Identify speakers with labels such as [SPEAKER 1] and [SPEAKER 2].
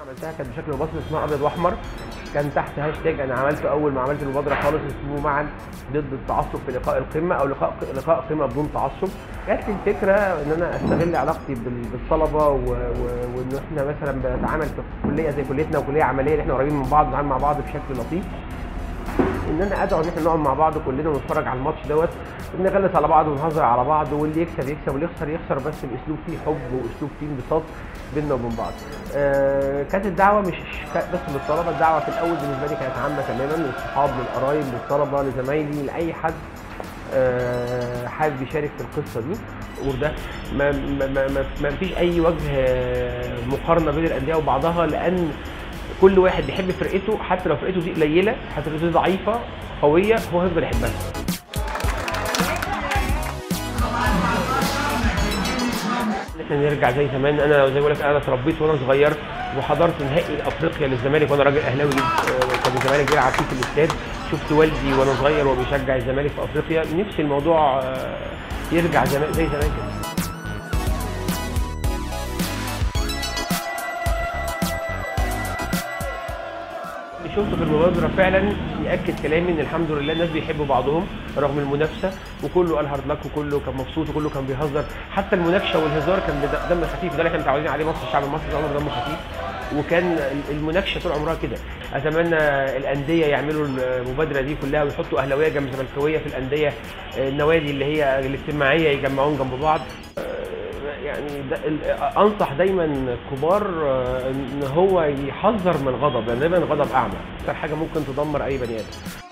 [SPEAKER 1] عملتها كانت بشكل مبسط اسمها ابيض واحمر كان تحت هاشتاج انا عملته اول ما عملت المبادره خالص اسمه معا ضد التعصب في لقاء القمه او لقاء لقاء قمه بدون تعصب جات لي الفكره ان انا استغل علاقتي بال- بالطلبه و- و- وان احنا مثلا بنتعامل في كليه زي كليتنا وكليه عمليه اللي احنا قريبين من بعض بنتعامل مع بعض بشكل لطيف ان انا ادعو ان احنا نقعد مع بعض كلنا ونتفرج على الماتش دوت ونغلس على بعض ونهزر على بعض واللي يكسب يكسب واللي يخسر يخسر بس باسلوب فيه حب واسلوب فيه انبساط بيننا وبين بعض. آه كانت الدعوه مش بس للطلبه الدعوه في الاول بالنسبه لي كانت عامه تماما للصحاب للقرايب للطلبه لزمايلي لاي حد آه، حابب يشارك في القصه دي وده ما ما ما, ما, ما فيش اي وجه آه، مقارنه بين الانديه وبعضها لان كل واحد بيحب فرقته حتى لو فرقته دي قليله حتى لو فرقته دي ضعيفه قويه هو هيفضل يحبها ان احنا نرجع زي زمان انا زي ما بقول لك انا اتربيت وانا صغير وحضرت نهائي افريقيا للزمالك وانا راجل اهلاوي جدا آه، كان الزمالك بيلعب فيه في الاستاد شفت والدي وانا صغير وهو بيشجع الزمالك في افريقيا نفسي الموضوع آه، يرجع زمان زي زمان كده اللي شفته في المبادره فعلا ياكد كلامي ان الحمد لله الناس بيحبوا بعضهم رغم المنافسه وكله قال هارد لك وكله كان مبسوط وكله كان بيهزر حتى المناقشه والهزار كان بد- دم خفيف ده اللي احنا متعودين عليه مصر الشعب المصري طول عمره دمه خفيف وكان المناقشه طول عمرها كده اتمنى الانديه يعملوا المبادره دي كلها ويحطوا اهلاويه جنب زملكاويه في الانديه النوادي اللي هي الاجتماعيه يجمعوهم جنب بعض يعني ده ال- انصح دايما الكبار آه، ان هو يحذر من الغضب لان دايما الغضب اعمى اكثر حاجه ممكن تدمر اي بني ادم